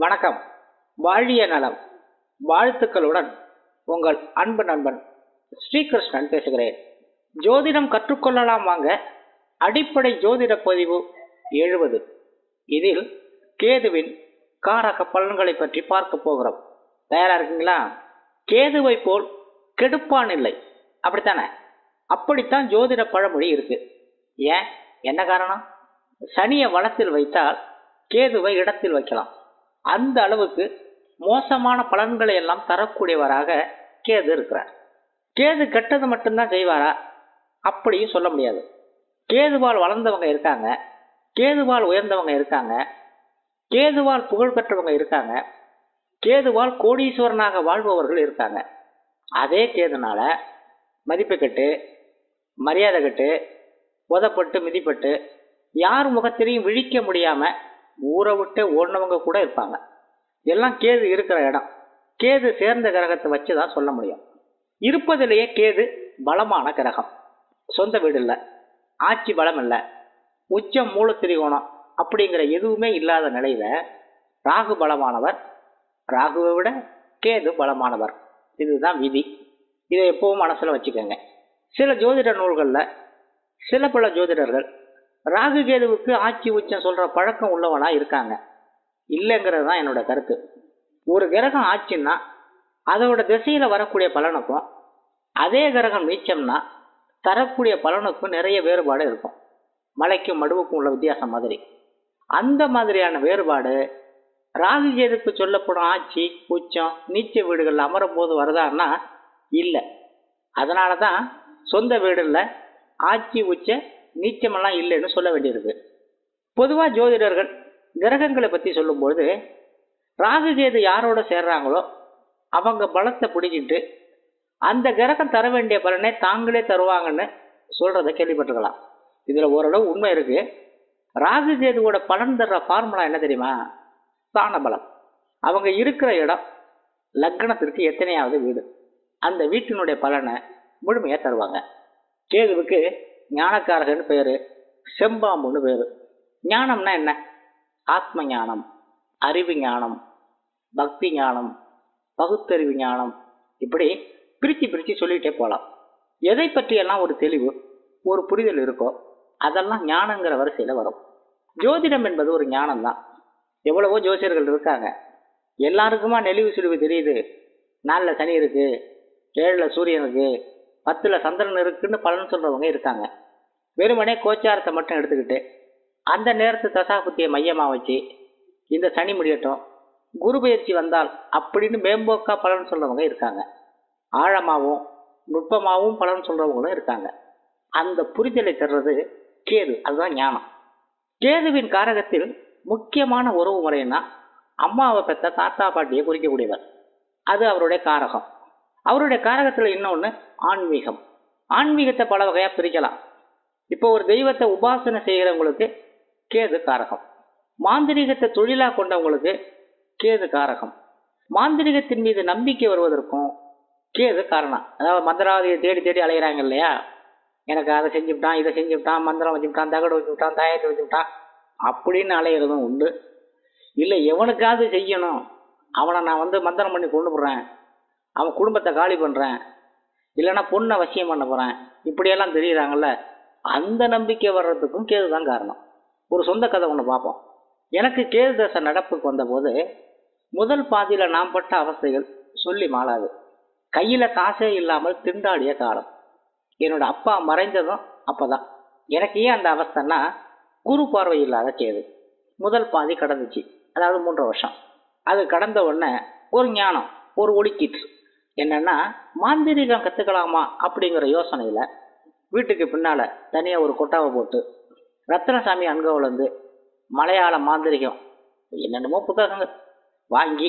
வணக்கம் வாழிய நலம் வாழ்த்துக்களுடன் உங்கள் அன்பு நண்பன் ஸ்ரீகிருஷ்ணன் பேசுகிறேன் ஜோதிடம் கற்றுக்கொள்ளலாம் வாங்க அடிப்படை ஜோதிட பதிவு எழுபது இதில் கேதுவின் காரக பலன்களை பற்றி பார்க்க போகிறோம் தயாரா இருக்கீங்களா கேதுவை போல் கெடுப்பான் இல்லை அப்படித்தானே அப்படித்தான் ஜோதிட பழமொழி இருக்கு ஏன் என்ன காரணம் சனியை வளத்தில் வைத்தால் கேதுவை இடத்தில் வைக்கலாம் அந்த அளவுக்கு மோசமான பலன்களை எல்லாம் தரக்கூடியவராக கேது இருக்கிறார் கேது கெட்டது மட்டும்தான் செய்வாரா அப்படியும் சொல்ல முடியாது கேதுவால் வளர்ந்தவங்க இருக்காங்க கேதுவால் உயர்ந்தவங்க இருக்காங்க கேதுவால் புகழ் பெற்றவங்க இருக்காங்க கேதுவால் கோடீஸ்வரனாக வாழ்பவர்கள் இருக்காங்க அதே கேதுனால மதிப்பு கெட்டு மரியாதை கெட்டு உதப்பட்டு மிதிப்பட்டு யார் முகத்திலையும் விழிக்க முடியாம ஊரை விட்டு ஓடினவங்க கூட இருப்பாங்க எல்லாம் கேது இருக்கிற இடம் கேது சேர்ந்த கிரகத்தை வச்சு தான் சொல்ல முடியும் இருப்பதிலேயே கேது பலமான கிரகம் சொந்த வீடு இல்லை ஆட்சி பலம் இல்லை உச்சம் மூல திரிகோணம் அப்படிங்கிற எதுவுமே இல்லாத நிலையில ராகு பலமானவர் ராகுவை விட கேது பலமானவர் இதுதான் விதி இதை எப்பவும் மனசுல வச்சுக்கோங்க சில ஜோதிட நூல்களில் சில பல ஜோதிடர்கள் ராகு கேதுவுக்கு ஆட்சி உச்சம் சொல்ற பழக்கம் உள்ளவனா இருக்காங்க இல்லைங்கிறது தான் என்னோட கருத்து ஒரு கிரகம் ஆச்சுன்னா அதோட திசையில வரக்கூடிய பலனுக்கும் அதே கிரகம் நீச்சம்னா தரக்கூடிய பலனுக்கும் நிறைய வேறுபாடு இருக்கும் மலைக்கும் மடுவுக்கும் உள்ள வித்தியாசம் மாதிரி அந்த மாதிரியான வேறுபாடு ராகு கேதுக்கு சொல்லப்படும் ஆட்சி உச்சம் நீச்ச வீடுகளில் அமரும் போது வருதான்னா இல்லை அதனால தான் சொந்த வீடுல ஆட்சி உச்ச நீச்சமெல்லாம் இல்லைன்னு சொல்ல வேண்டியிருக்கு பொதுவாக ஜோதிடர்கள் கிரகங்களை பற்றி சொல்லும்போது ராகு கேது யாரோட சேர்றாங்களோ அவங்க பலத்தை பிடிக்கிட்டு அந்த கிரகம் தர வேண்டிய பலனை தாங்களே தருவாங்கன்னு சொல்றத கேள்விப்பட்டிருக்கலாம் இதுல ஓரளவு உண்மை இருக்கு ராகு கேதுவோட பலன் தர்ற ஃபார்முலா என்ன தெரியுமா ஸ்தான பலம் அவங்க இருக்கிற இடம் லக்னத்திற்கு எத்தனையாவது வீடு அந்த வீட்டினுடைய பலனை முழுமையாக தருவாங்க கேதுவுக்கு ஞானக்காரகன்னு பேரு செம்பாம்புன்னு பேரு ஞானம்னா என்ன ஆத்ம ஞானம் அறிவு ஞானம் பக்தி ஞானம் பகுத்தறிவு ஞானம் இப்படி பிரித்து பிரித்து சொல்லிகிட்டே போகலாம் எதை பற்றியெல்லாம் ஒரு தெளிவு ஒரு புரிதல் இருக்கோ அதெல்லாம் ஞானங்கிற வரிசையில் வரும் ஜோதிடம் என்பது ஒரு ஞானம் தான் எவ்வளவோ ஜோசியர்கள் இருக்காங்க எல்லாருக்குமா நெளிவு சுழிவு தெரியுது நாலில் சனி இருக்கு ஏழில் சூரியன் இருக்கு பத்தில் சந்திரன் இருக்குன்னு பலன் சொல்றவங்க இருக்காங்க வெறுமனே கோச்சாரத்தை மட்டும் எடுத்துக்கிட்டு அந்த நேரத்து தசாபுத்தியை மையமாக வச்சு இந்த சனி முடியட்டும் குரு பயிற்சி வந்தால் அப்படின்னு மேம்போக்கா பலன் சொல்றவங்க இருக்காங்க ஆழமாகவும் நுட்பமாகவும் பலன் சொல்றவங்களும் இருக்காங்க அந்த புரிதலை தர்றது கேது அதுதான் ஞானம் கேதுவின் காரகத்தில் முக்கியமான உறவு முறைன்னா அம்மாவை பெற்ற தாத்தா பாட்டியை குறிக்கக்கூடியவர் அது அவருடைய காரகம் அவருடைய காரகத்தில் இன்னொன்று ஆன்மீகம் ஆன்மீகத்தை பல வகையாக பிரிக்கலாம் இப்போ ஒரு தெய்வத்தை உபாசனை செய்கிறவங்களுக்கு கேது காரகம் மாந்திரிகத்தை தொழிலாக கொண்டவங்களுக்கு கேது காரகம் மாந்திரிகத்தின் மீது நம்பிக்கை வருவதற்கும் கேது காரணம் அதாவது மந்திராவதியை தேடி தேடி அலைகிறாங்க இல்லையா எனக்கு அதை செஞ்சுவிட்டான் இதை செஞ்சுவிட்டான் மந்திரம் வச்சுவிட்டான் தகடு வச்சுவிட்டான் தாயத்தை வச்சுவிட்டான் அப்படின்னு அலையிறதும் உண்டு இல்லை எவனுக்காவது செய்யணும் அவனை நான் வந்து மந்திரம் பண்ணி கொண்டு போடுறேன் அவன் குடும்பத்தை காலி பண்ணுறேன் இல்லைன்னா பொண்ணை வசியம் பண்ண போகிறேன் இப்படியெல்லாம் தெரியுறாங்கல்ல அந்த நம்பிக்கை வர்றதுக்கும் கேது தான் காரணம் ஒரு சொந்த கதை ஒன்று பார்ப்போம் எனக்கு கேது தசை நடப்புக்கு வந்தபோது முதல் பாதியில் நாம் பட்ட அவஸ்தைகள் சொல்லி மாளாது கையில் காசே இல்லாமல் திண்டாடிய காலம் என்னோட அப்பா மறைந்ததும் அப்போதான் எனக்கு ஏன் அந்த அவஸ்தைன்னா குரு பார்வை இல்லாத கேது முதல் பாதி கடந்துச்சு அதாவது மூன்று வருஷம் அது கடந்த உடனே ஒரு ஞானம் ஒரு ஒடுக்கிற்று என்னன்னா மாந்திரிகம் கற்றுக்கலாமா அப்படிங்கிற யோசனையில் வீட்டுக்கு பின்னால் தனியாக ஒரு கொட்டாவை போட்டு ரத்னசாமி அன்கோவிலேருந்து மலையாள மாந்திரிகம் என்னென்னமோ புத்தகங்கள் வாங்கி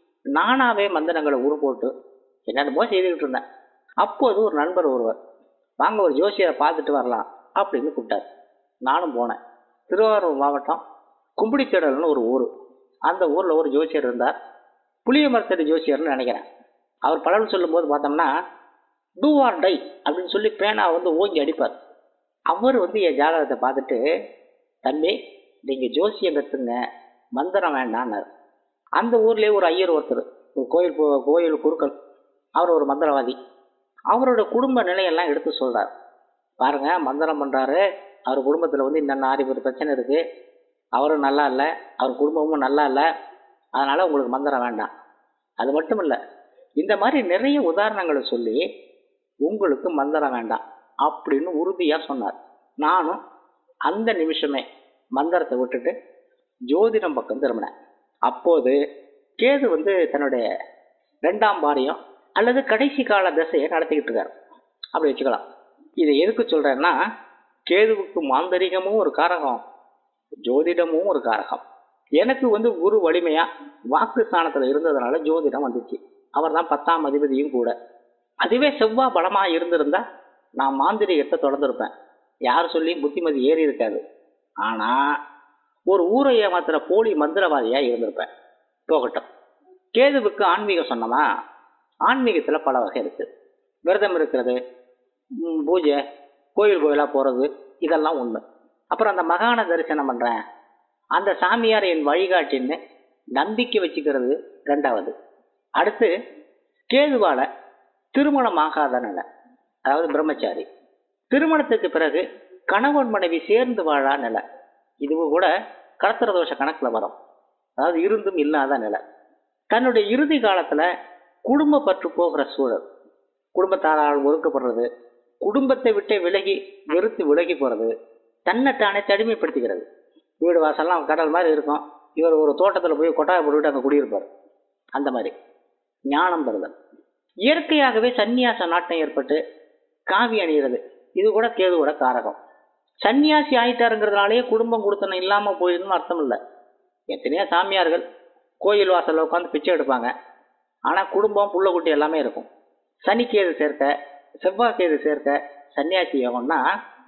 நானாவே மந்திரங்களை உரு போட்டு என்னென்னமோ செய்துக்கிட்டு இருந்தேன் அப்போது ஒரு நண்பர் ஒருவர் வாங்க ஒரு ஜோசியரை பார்த்துட்டு வரலாம் அப்படின்னு கூப்பிட்டார் நானும் போனேன் திருவாரூர் மாவட்டம் கும்பிடித்திடல்னு ஒரு ஊர் அந்த ஊரில் ஒரு ஜோசியர் இருந்தார் புளியமரத்தடி ஜோசியர்னு நினைக்கிறேன் அவர் பலன் சொல்லும்போது பார்த்தோம்னா டூ ஆர் டை அப்படின்னு சொல்லி பேனா வந்து ஓங்கி அடிப்பார் அவர் வந்து என் ஜாதகத்தை பார்த்துட்டு தம்பி நீங்கள் ஜோசியம் கற்றுங்க மந்திரம் வேண்டான்னார் அந்த ஊர்லேயே ஒரு ஐயர் ஒருத்தர் ஒரு கோயில் போ- கோயில் குருக்கள் அவர் ஒரு மந்திரவாதி அவரோட குடும்ப நிலையெல்லாம் எடுத்து சொல்றார் பாருங்க மந்திரம் பண்றாரு அவர் குடும்பத்தில் வந்து இன்னென்ன ஆறு பேர் பிரச்சனை இருக்கு அவரும் நல்லா இல்லை அவர் குடும்பமும் நல்லா இல்லை அதனால உங்களுக்கு மந்திரம் வேண்டாம் அது மட்டும் இல்லை இந்த மாதிரி நிறைய உதாரணங்களை சொல்லி உங்களுக்கு மந்திரம் வேண்டாம் அப்படின்னு உறுதியாக சொன்னார் நானும் அந்த நிமிஷமே மந்திரத்தை விட்டுட்டு ஜோதிடம் பக்கம் திரும்பினேன் அப்போது கேது வந்து தன்னுடைய ரெண்டாம் பாரியம் அல்லது கடைசி கால தசையை நடத்திக்கிட்டு இருக்காரு அப்படி வச்சுக்கலாம் இதை எதுக்கு சொல்றேன்னா கேதுவுக்கு மாந்தரிகமும் ஒரு காரகம் ஜோதிடமும் ஒரு காரகம் எனக்கு வந்து குரு வலிமையா வாக்கு ஸ்தானத்துல இருந்ததுனால ஜோதிடம் வந்துச்சு அவர் தான் பத்தாம் அதிபதியும் கூட அதுவே செவ்வாய் பலமா இருந்திருந்தா நான் மாந்திரிகத்தை தொடர்ந்திருப்பேன் யார் சொல்லியும் புத்திமதி ஏறி இருக்காது ஆனா ஒரு ஊரை ஏமாத்துற போலி மந்திரவாதியா இருந்திருப்பேன் போகட்டும் கேதுவுக்கு ஆன்மீகம் சொன்னோமா ஆன்மீகத்துல பல வகை இருக்கு விரதம் இருக்கிறது ம், பூஜை கோயில் கோயிலா போறது இதெல்லாம் ஒண்ணு அப்புறம் அந்த மகான தரிசனம் பண்றேன் அந்த சாமியார் என் வழிகாட்டின்னு நம்பிக்கை வச்சுக்கிறது ரெண்டாவது அடுத்து கேதுவால திருமணம் ஆகாத நிலை அதாவது பிரம்மச்சாரி திருமணத்துக்கு பிறகு கணவன் மனைவி சேர்ந்து வாழா நிலை இதுவும் கூட கடத்திர தோஷ கணக்குல வரும் அதாவது இருந்தும் இல்லாத நிலை தன்னுடைய இறுதி காலத்துல குடும்ப பற்று போகிற சூழல் குடும்பத்தாரால் ஒதுக்கப்படுறது குடும்பத்தை விட்டே விலகி வெறுத்து விலகி போறது தன்னைத்தானே தனிமைப்படுத்திக்கிறது வீடு வாசல்லாம் கடல் மாதிரி இருக்கும் இவர் ஒரு தோட்டத்தில் போய் கொட்டாயை போட்டுவிட்டு அங்கே குடியிருப்பார் அந்த மாதிரி ஞானம் பெறுதல் இயற்கையாகவே சந்நியாச நாட்டம் ஏற்பட்டு காவி அணிகிறது இது கூட கேதுவோட காரகம் சன்னியாசி ஆயிட்டாருங்கிறதுனாலேயே குடும்பம் கொடுத்தன இல்லாம போயிருன்னு அர்த்தம் இல்லை எத்தனையோ சாமியார்கள் கோயில் வாசல்ல உட்காந்து பிச்சை எடுப்பாங்க ஆனா குடும்பம் புள்ள குட்டி எல்லாமே இருக்கும் சனிக்கேது சேர்க்க செவ்வாய்க்கேது சேர்க்க சன்னியாசி யோகம்னா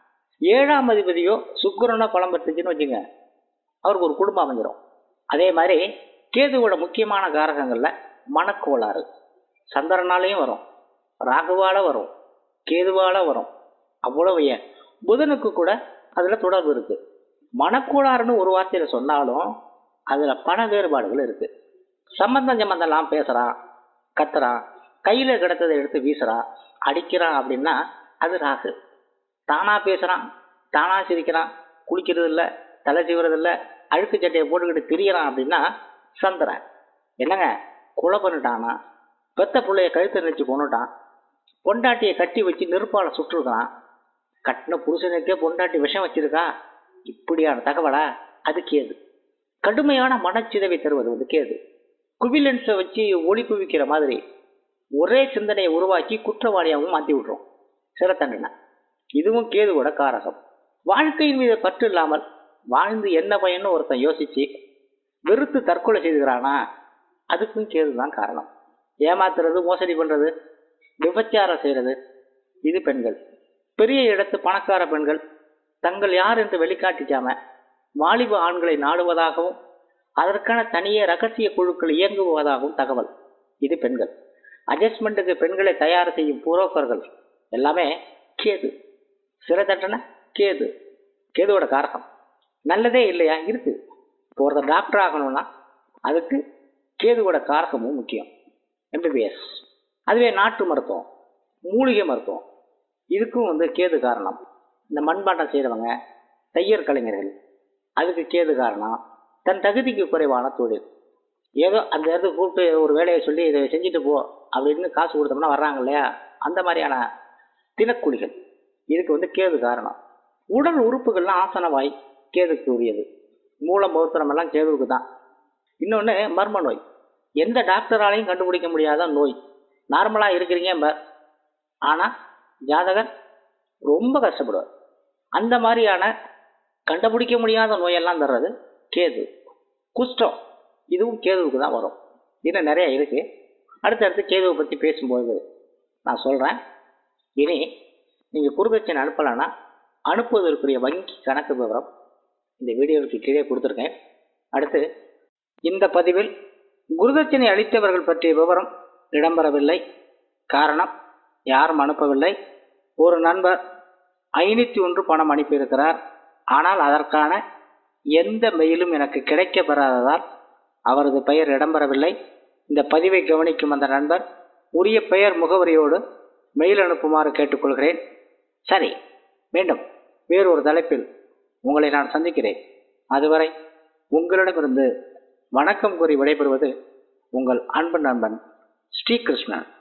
ஏழாம் அதிபதியோ சுக்கிரனோ பலம் பெற்றுச்சுன்னு வச்சுங்க அவருக்கு ஒரு குடும்பம் அமைஞ்சிரும் அதே மாதிரி கேதுவோட முக்கியமான காரகங்கள்ல மனக்கோளாறு சந்திரனாலையும் வரும் ராகுவால வரும் கேதுவால வரும் அவ்வளவு ஏன் புதனுக்கு கூட அதுல தொடர்பு இருக்கு மனக்கோளாறுன்னு ஒரு வார்த்தையில சொன்னாலும் அதுல பண வேறுபாடுகள் இருக்கு சம்பந்தம் சம்பந்தம்லாம் பேசுறான் கத்துறான் கையில கிடத்ததை எடுத்து வீசுறான் அடிக்கிறான் அப்படின்னா அது ராகு தானா பேசுறான் தானா சிரிக்கிறான் குளிக்கிறது இல்ல தலை சீவுறது இல்ல அழுக்கு சட்டையை போட்டுக்கிட்டு திரியறான் அப்படின்னா சந்திரன் என்னங்க கொலை பண்ணிட்டானா பெத்த பிள்ளைய கழுத்தை நினைச்சு கொண்டுட்டான் பொண்டாட்டியை கட்டி வச்சு நெருப்பால சுட்டுருக்கான் கட்டின புருஷனுக்கே பொண்டாட்டி விஷம் வச்சிருக்கா இப்படியான தகவலா அது கேது கடுமையான மனச்சிதவை தருவது வந்து கேது குவிலன்ஸை வச்சு ஒளி குவிக்கிற மாதிரி ஒரே சிந்தனையை உருவாக்கி குற்றவாளியாகவும் மாற்றி விட்ரும் சிறை தண்டனை இதுவும் கேதுவோட காரகம் வாழ்க்கையின் மீது பற்று இல்லாமல் வாழ்ந்து என்ன பயன்னு ஒருத்தன் யோசிச்சு வெறுத்து தற்கொலை செய்துக்கிறானா அதுக்கும் கேது தான் காரணம் ஏமாத்துறது மோசடி பண்றது விபச்சாரம் செய்யறது இது பெண்கள் பெரிய இடத்து பணக்கார பெண்கள் தங்கள் யார் என்று வெளிக்காட்டிக்காம வாலிப ஆண்களை நாடுவதாகவும் அதற்கான தனியே ரகசிய குழுக்கள் இயங்குவதாகவும் தகவல் இது பெண்கள் அட்ஜஸ்ட்மெண்ட்டுக்கு பெண்களை தயார் செய்யும் புரோக்கர்கள் எல்லாமே கேது சிறை தண்டனை கேது கேதுவோட காரகம் நல்லதே இல்லையா இருக்கு இப்போ ஒருத்தர் டாக்டர் ஆகணும்னா அதுக்கு கேதுவோட காரகமும் முக்கியம் எம்பிபிஎஸ் அதுவே நாட்டு மருத்துவம் மூலிகை மருத்துவம் இதுக்கும் வந்து கேது காரணம் இந்த மண்பாண்டம் செய்கிறவங்க தையர் கலைஞர்கள் அதுக்கு கேது காரணம் தன் தகுதிக்கு குறைவான தொழில் ஏதோ அந்த இடத்துக்கு கூப்பிட்டு ஒரு வேலையை சொல்லி இதை செஞ்சுட்டு போ அப்படின்னு காசு கொடுத்தோம்னா வர்றாங்க இல்லையா அந்த மாதிரியான தினக்கூலிகள் இதுக்கு வந்து கேது காரணம் உடல் உறுப்புகள்லாம் ஆசனவாய் கேதுக்கு உரியது மூலம் பௌத்திரம் எல்லாம் கேதுவுக்கு தான் இன்னொன்று மர்ம நோய் எந்த டாக்டராலையும் கண்டுபிடிக்க முடியாத நோய் நார்மலாக இருக்கிறீங்க ப- ஆனா ஜாதகர் ரொம்ப கஷ்டப்படுவார் அந்த மாதிரியான கண்டுபிடிக்க முடியாத நோயெல்லாம் தர்றது கேது குஷ்டம் இதுவும் கேதுவுக்கு தான் வரும் இன்னும் நிறைய இருக்கு அடுத்தடுத்து கேதுவை பற்றி பேசும்போது நான் சொல்கிறேன் இனி நீங்கள் குருதட்சணை அனுப்பலைன்னா அனுப்புவதற்குரிய வங்கி கணக்கு விவரம் இந்த வீடியோவுக்கு கீழே கொடுத்துருக்கேன் அடுத்து இந்த பதிவில் குருதட்சணை அளித்தவர்கள் பற்றிய விவரம் இடம்பெறவில்லை காரணம் யாரும் அனுப்பவில்லை ஒரு நண்பர் ஐநூற்றி ஒன்று பணம் அனுப்பியிருக்கிறார் ஆனால் அதற்கான எந்த மெயிலும் எனக்கு கிடைக்க பெறாததால் அவரது பெயர் இடம்பெறவில்லை இந்த பதிவை கவனிக்கும் அந்த நண்பர் உரிய பெயர் முகவரியோடு மெயில் அனுப்புமாறு கேட்டுக்கொள்கிறேன் சரி மீண்டும் வேறொரு தலைப்பில் உங்களை நான் சந்திக்கிறேன் அதுவரை உங்களிடமிருந்து வணக்கம் கூறி விடைபெறுவது உங்கள் அன்பு நண்பன் ஸ்ரீகிருஷ்ணன்